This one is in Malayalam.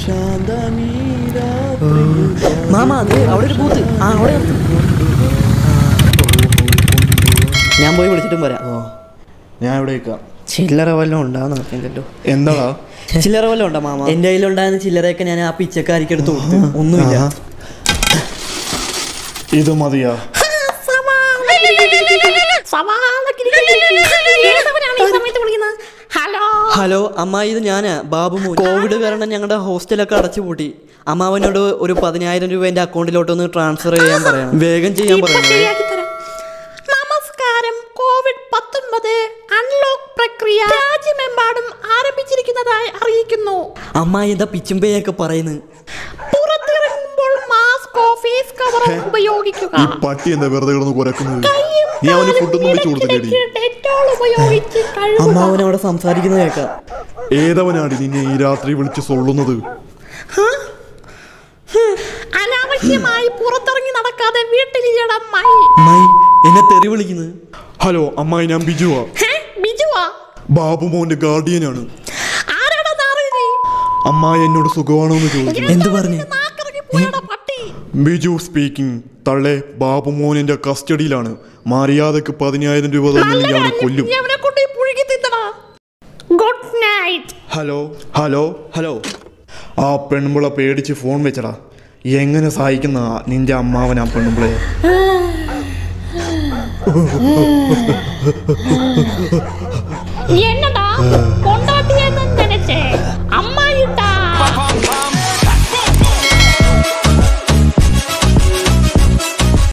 മാമ അത് അവിടെ ഒരു ബൂത്ത് ആ അവിടെ നിർത്ത്. ഞാൻ പോയി വിളിച്ചിട്ടും വരാം ഓ ഞാൻ ഇവിടെ നിൽക്കാം ചില്ലറ വല്ലതും ഉണ്ടാന്ന് നോക്കിയല്ലോ എന്താടാ ചില്ലറ വല്ലതും ഉണ്ടോ മാമ എന്റെ കയ്യിലുണ്ടായിരുന്ന ചില്ലറയൊക്കെ ഞാൻ ആ പിച്ചക്കാരിക്ക് എടുത്ത് കൊടുത്തു ഒന്നുമില്ല ആഹാ. ഇത് മതിയാ ഹലോ ഹലോ അമ്മ ഇത് ഞാനാ ബാബു മോൻ കോവിഡ് കാരണം ഞങ്ങളുടെ ഹോസ്റ്റലൊക്കെ അടച്ചു പൂട്ടി അമ്മാവനോട് ഒരു പതിനായിരം രൂപ എന്റെ അക്കൗണ്ടിലോട്ട് ഒന്ന് ട്രാൻസ്ഫർ ചെയ്യാൻ പറയണം വേഗം ചെയ്യാൻ ഇപ്പൊ പറയണം ശരിയാക്കി തരാം നമസ്കാരം കോവിഡ് പത്തൊൻപത് അൺലോക്ക് പ്രക്രിയ രാജ്യമെമ്പാടും ആരംഭിച്ചിരിക്കുന്നതായി അറിയിക്കുന്നു അമ്മ എന്താ പിച്ചുമ്പയൊക്കെ പറയുന്നത് പുറത്തിറങ്ങുമ്പോൾ മാസ്കോ ഫേസ് കവർ ഉപയോഗിക്കുക ഈ പട്ടി എന്താ വെറുതെ കിടന്ന് കുരക്കുന്നത് നീ അവന് ഫുഡൊന്നും വെച്ച് കൊടുത്തില്ലേടി ഡെറ്റോൾ ഉപയോഗിച്ച് കഴുകുക അമ്മാവൻ അവിടെ സംസാരിക്കുന്നത് കേൾക്കാം ഏതവനാടി നിന്നെ ഈ രാത്രി വിളിച്ച് സൊള്ളുന്നത് അനാവശ്യമായി പുറത്തിറങ്ങി നടക്കാതെ വീട്ടിലിരിക്കണം മൈ അമ്മായി എന്നെ തെറി വിളിക്കുന്നത് ഹലോ അമ്മായി ഞാൻ ബിജുവാ ഹേ, ബിജുവാ ബാബുമോന്റെ ഗാർഡിയനാണ് ആരാടാ നാറിനി അമ്മായി എന്നോട് സുഖമാണോ എന്ന് ചോദിച്ചു എന്ത് പറഞ്ഞു നാക്കിറങ്ങി പോയടാ പട്ടി ബിജു സ്പീക്കിംഗ് തള്ളെ ബാബുമോൻ എന്റെ കസ്റ്റഡിയിലാണ് മര്യാദക്ക് പതിനായിരം രൂപ തന്നില്ലെങ്കിൽ അവനെ കൊല്ലും നീ അവനെ കൊണ്ട് പുഴുകി തിന്നടാ good night hello hello hello ആ പെൺപിള പേടിച്ച് ഫോൺ വെച്ചടാ എങ്ങനെ സഹായിക്കുന്ന നിന്റെ അമ്മാവൻ ആ പെൺപിളയെ എന്നെ